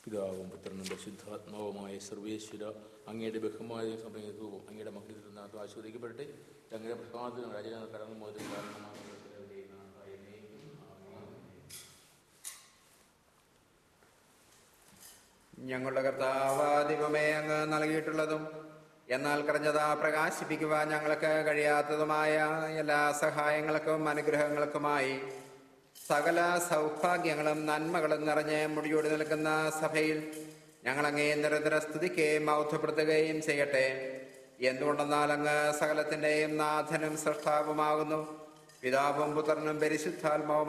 പിതാവും പുത്രനും പരിശുദ്ധാത്മാവുമായ സർവേശ്വര അങ്ങയുടെ ബഹുമാനയും സമയത്വവും അങ്ങയുടെ മക്കളിൽ ആസ്വദിക്കപ്പെടട്ടെ അങ്ങയുടെ പ്രസാദം രാജാവ് കടന്നു പോയതിന് കാരണമാണ് ഞങ്ങളുടെ കർത്താവ് ദൈവമേ അങ്ങ് നൽകിയിട്ടുള്ളതും എന്നാൽ കറഞ്ഞത പ്രകാശിപ്പിക്കുവാൻ ഞങ്ങൾക്ക് കഴിയാത്തതുമായ എല്ലാ സഹായങ്ങൾക്കും അനുഗ്രഹങ്ങൾക്കുമായി സകല സൗഭാഗ്യങ്ങളും നന്മകളും നിറഞ്ഞ് മുടിയോടി നിൽക്കുന്ന സഭയിൽ ഞങ്ങളങ്ങേ നിരന്തര സ്തുതിക്കുകയും മൗഥപ്പെടുത്തുകയും ചെയ്യട്ടെ എന്തുകൊണ്ടെന്നാൽ അങ്ങ് സകലത്തിന്റെയും നാഥനും സൃഷ്ടാവുമാകുന്നു പിതാവും പുത്രനും പരിശുദ്ധാത്മാവും